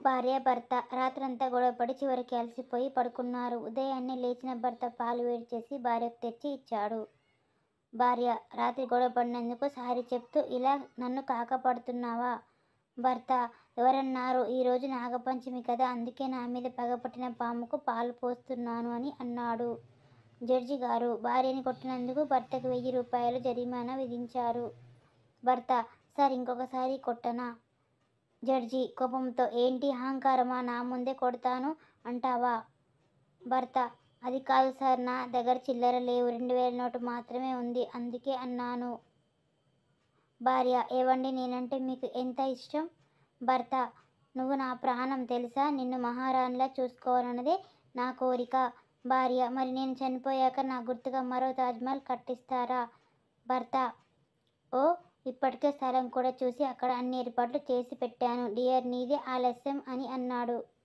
భార్య భర్త రాత్రంతా గొడవపడి చివరికి అలసిపోయి పడుకున్నారు ఉదయాన్నే లేచిన భర్త పాలు వేడి చేసి భార్యకు తెచ్చి ఇచ్చాడు భార్య రాత్రి గొడవపడినందుకు సారీ చెప్తూ ఇలా నన్ను కాకపడుతున్నావా భర్త ఎవరన్నారు ఈరోజు నాగపంచమి కదా అందుకే నా మీద పగపట్టిన పాముకు పాలు పోస్తున్నాను అని అన్నాడు జడ్జి గారు భార్యని కొట్టినందుకు భర్తకు వెయ్యి రూపాయలు జరిమానా విధించారు భర్త సార్ ఇంకొకసారి కొట్టనా జడ్జి కోపంతో ఏంటి అహంకారమా నా ముందే కొడతాను అంటావా భర్త అది కాదు సార్ నా దగ్గర చిల్లర లేవు రెండు వేల నోటు మాత్రమే ఉంది అందుకే అన్నాను భార్య ఏవండి నేనంటే మీకు ఎంత ఇష్టం భర్త నువ్వు నా ప్రాణం తెలుసా నిన్ను మహారాణిలా చూసుకోవాలన్నదే నా కోరిక భార్య మరి నేను చనిపోయాక నా గుర్తుగా మరో తాజ్మహల్ కట్టిస్తారా భర్త ఓ ఇప్పటికే స్థలం కూడా చూసి అక్కడ అన్ని ఏర్పాట్లు చేసి పెట్టాను డియర్ నీదే ఆలస్యం అని అన్నాడు